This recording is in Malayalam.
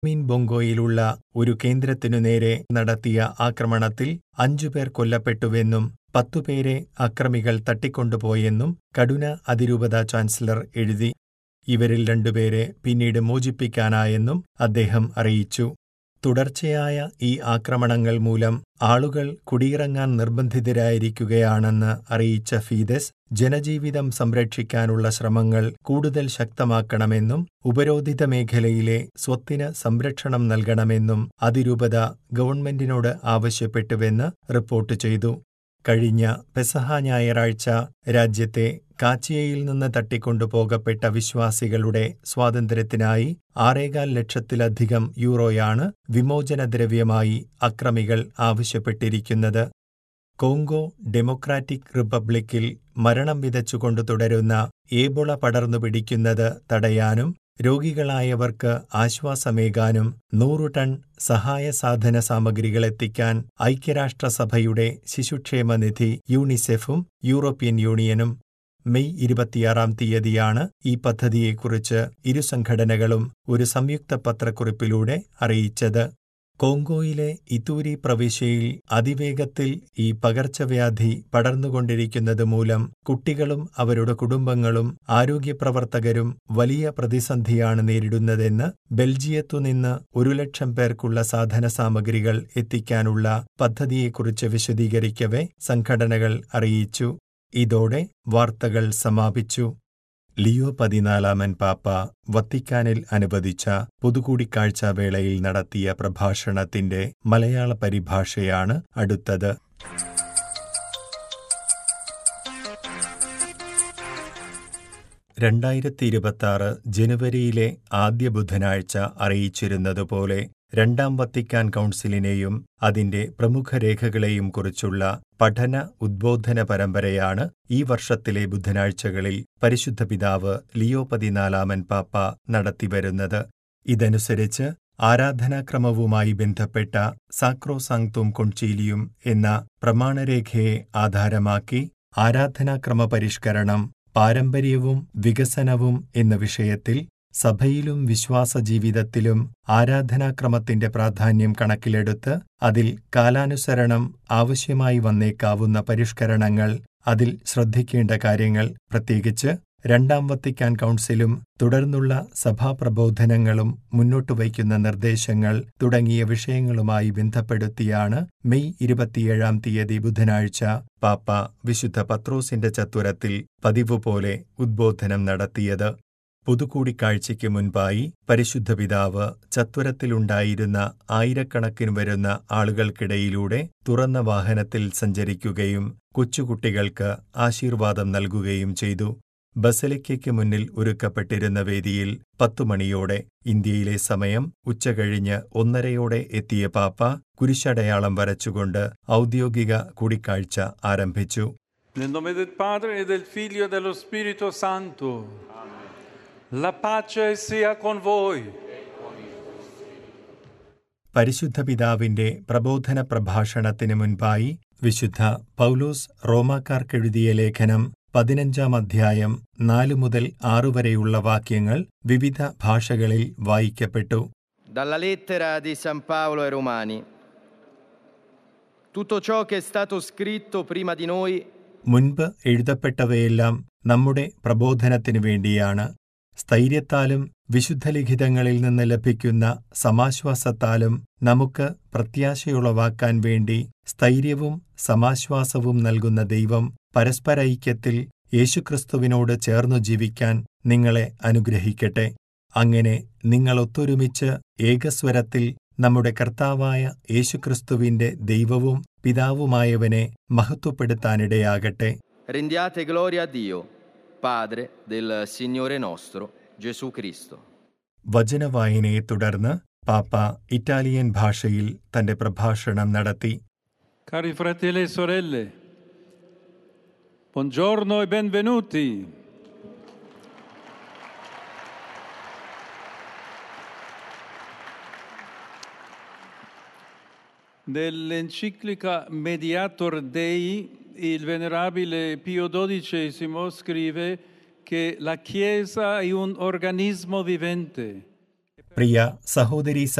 മീൻ ബൊങ്കോയിലുള്ള ഒരു കേന്ദ്രത്തിനു നേരെ നടത്തിയ ആക്രമണത്തിൽ അഞ്ചുപേർ കൊല്ലപ്പെട്ടുവെന്നും പത്തുപേരെ അക്രമികൾ തട്ടിക്കൊണ്ടുപോയെന്നും കഡുന അതിരൂപത ചാൻസലർ എഴുതി ഇവരിൽ രണ്ടുപേരെ പിന്നീട് മോചിപ്പിക്കാനായെന്നും അദ്ദേഹം അറിയിച്ചു തുടർച്ചയായ ഈ ആക്രമണങ്ങൾ മൂലം ആളുകൾ കുടിയിറങ്ങാൻ നിർബന്ധിതരായിരിക്കുകയാണെന്ന് അറിയിച്ച ഫീദസ് ജനജീവിതം സംരക്ഷിക്കാനുള്ള ശ്രമങ്ങൾ കൂടുതൽ ശക്തമാക്കണമെന്നും ഉപരോധിത മേഖലയിലെ സ്വത്തിന് സംരക്ഷണം നൽകണമെന്നും അതിരൂപത ഗവൺമെന്റിനോട് ആവശ്യപ്പെട്ടുവെന്ന് റിപ്പോർട്ട് ചെയ്തു കഴിഞ്ഞ പെസഹ ഞായറാഴ്ച രാജ്യത്തെ കാച്ചിയയിൽ നിന്ന് തട്ടിക്കൊണ്ടുപോകപ്പെട്ട വിശ്വാസികളുടെ സ്വാതന്ത്ര്യത്തിനായി ആറേകാൽ ലക്ഷത്തിലധികം യൂറോയാണ് വിമോചനദ്രവ്യമായി അക്രമികൾ ആവശ്യപ്പെട്ടിരിക്കുന്നത് കോങ്കോ ഡെമോക്രാറ്റിക് റിപ്പബ്ലിക്കിൽ മരണം വിതച്ചുകൊണ്ട് തുടരുന്ന ഏബോള പടർന്നു പിടിക്കുന്നത് തടയാനും രോഗികളായവർക്ക് ആശ്വാസമേകാനും നൂറു ടൺ സഹായ സാധന സാമഗ്രികൾ എത്തിക്കാൻ ഐക്യരാഷ്ട്രസഭയുടെ ശിശുക്ഷേമനിധി യൂണിസെഫും യൂറോപ്യൻ യൂണിയനും മെയ് ഇരുപത്തിയാറാം തീയതിയാണ് ഈ പദ്ധതിയെക്കുറിച്ച് ഇരു സംഘടനകളും ഒരു സംയുക്ത പത്രക്കുറിപ്പിലൂടെ അറിയിച്ചത് കോങ്കോയിലെ ഇതൂരി പ്രവിശ്യയിൽ അതിവേഗത്തിൽ ഈ പകർച്ചവ്യാധി പടർന്നുകൊണ്ടിരിക്കുന്നത് മൂലം കുട്ടികളും അവരുടെ കുടുംബങ്ങളും ആരോഗ്യപ്രവർത്തകരും വലിയ പ്രതിസന്ധിയാണ് നേരിടുന്നതെന്ന് ബെൽജിയത്തുനിന്ന് ഒരു ലക്ഷം പേർക്കുള്ള സാധന സാമഗ്രികൾ എത്തിക്കാനുള്ള പദ്ധതിയെക്കുറിച്ച് വിശദീകരിക്കവെ സംഘടനകൾ അറിയിച്ചു ഇതോടെ വാർത്തകൾ സമാപിച്ചു ലിയോ പതിനാലാമൻ പാപ്പ വത്തിക്കാനിൽ അനുവദിച്ച പൊതുകൂടിക്കാഴ്ച വേളയിൽ നടത്തിയ പ്രഭാഷണത്തിന്റെ മലയാള പരിഭാഷയാണ് അടുത്തത് രണ്ടായിരത്തി ഇരുപത്തിയാറ് ജനുവരിയിലെ ആദ്യ ബുധനാഴ്ച അറിയിച്ചിരുന്നതുപോലെ രണ്ടാം വത്തിക്കാൻ കൗൺസിലിനെയും അതിന്റെ പ്രമുഖ രേഖകളെയും കുറിച്ചുള്ള പഠന ഉദ്ബോധന പരമ്പരയാണ് ഈ വർഷത്തിലെ ബുധനാഴ്ചകളിൽ പരിശുദ്ധ പിതാവ് ലിയോ പതിനാലാമൻ പാപ്പ നടത്തിവരുന്നത് ഇതനുസരിച്ച് ആരാധനാക്രമവുമായി ബന്ധപ്പെട്ട സാക്രോസാങ്തും കൊൺചീലിയും എന്ന പ്രമാണരേഖയെ ആധാരമാക്കി ആരാധനാക്രമ പരിഷ്കരണം പാരമ്പര്യവും വികസനവും എന്ന വിഷയത്തിൽ സഭയിലും വിശ്വാസജീവിതത്തിലും ആരാധനാക്രമത്തിന്റെ പ്രാധാന്യം കണക്കിലെടുത്ത് അതിൽ കാലാനുസരണം ആവശ്യമായി വന്നേക്കാവുന്ന പരിഷ്കരണങ്ങൾ അതിൽ ശ്രദ്ധിക്കേണ്ട കാര്യങ്ങൾ പ്രത്യേകിച്ച് രണ്ടാം വത്തിക്കാൻ കൗൺസിലും തുടർന്നുള്ള സഭാപ്രബോധനങ്ങളും മുന്നോട്ടുവയ്ക്കുന്ന നിർദ്ദേശങ്ങൾ തുടങ്ങിയ വിഷയങ്ങളുമായി ബന്ധപ്പെടുത്തിയാണ് മെയ് ഇരുപത്തിയേഴാം തീയതി ബുധനാഴ്ച പാപ്പ വിശുദ്ധ പത്രോസിന്റെ ചത്വരത്തിൽ പതിവുപോലെ ഉദ്ബോധനം നടത്തിയത് പൊതുകൂടിക്കാഴ്ചയ്ക്ക് മുൻപായി പരിശുദ്ധ പിതാവ് ചത്വരത്തിലുണ്ടായിരുന്ന ആയിരക്കണക്കിന് വരുന്ന ആളുകൾക്കിടയിലൂടെ തുറന്ന വാഹനത്തിൽ സഞ്ചരിക്കുകയും കൊച്ചുകുട്ടികൾക്ക് ആശീർവാദം നൽകുകയും ചെയ്തു ബസലിക്കയ്ക്ക് മുന്നിൽ ഒരുക്കപ്പെട്ടിരുന്ന വേദിയിൽ പത്തുമണിയോടെ ഇന്ത്യയിലെ സമയം ഉച്ചകഴിഞ്ഞ് ഒന്നരയോടെ എത്തിയ പാപ്പ കുരിശടയാളം വരച്ചുകൊണ്ട് ഔദ്യോഗിക കൂടിക്കാഴ്ച ആരംഭിച്ചു Nel nome del Padre e del Figlio e dello Spirito Santo. La pace sia con voi. പരിശുദ്ധ പിതാവിന്റെ പ്രബോധന പ്രഭാഷണത്തിന് മുൻപായി വിശുദ്ധ പൗലോസ് റോമാക്കാർക്കെഴുതിയ ലേഖനം പതിനഞ്ചാം അധ്യായം നാലു മുതൽ ആറു വരെയുള്ള വാക്യങ്ങൾ വിവിധ ഭാഷകളിൽ വായിക്കപ്പെട്ടു Dalla lettera di San Paolo ai Romani. Tutto ciò che è stato scritto prima di noi മുൻപ് എഴുതപ്പെട്ടവയെല്ലാം നമ്മുടെ പ്രബോധനത്തിനു വേണ്ടിയാണ് സ്ഥൈര്യത്താലും വിശുദ്ധലിഖിതങ്ങളിൽ നിന്ന് ലഭിക്കുന്ന സമാശ്വാസത്താലും നമുക്ക് പ്രത്യാശയുളവാക്കാൻ വേണ്ടി സ്ഥൈര്യവും സമാശ്വാസവും നൽകുന്ന ദൈവം പരസ്പരൈക്യത്തിൽ യേശുക്രിസ്തുവിനോട് ചേർന്നു ജീവിക്കാൻ നിങ്ങളെ അനുഗ്രഹിക്കട്ടെ അങ്ങനെ നിങ്ങൾ ഒത്തൊരുമിച്ച് ഏകസ്വരത്തിൽ നമ്മുടെ കർത്താവായ യേശുക്രിസ്തുവിന്റെ ദൈവവും പിതാവുമായവനെ മഹത്വപ്പെടുത്താനിടയാകട്ടെ rendiate gloria a Dio, Padre del Signore nostro, Gesù Cristo. വചനവായനയെ തുടർന്ന് പാപ്പ ഇറ്റാലിയൻ ഭാഷയിൽ തന്റെ പ്രഭാഷണം നടത്തി Cari fratelli e sorelle, buongiorno e benvenuti. Nell'enciclica Mediator Dei, il venerabile Pio XII scrive che la Chiesa è un organismo vivente. പ്രിയ സഹോദരി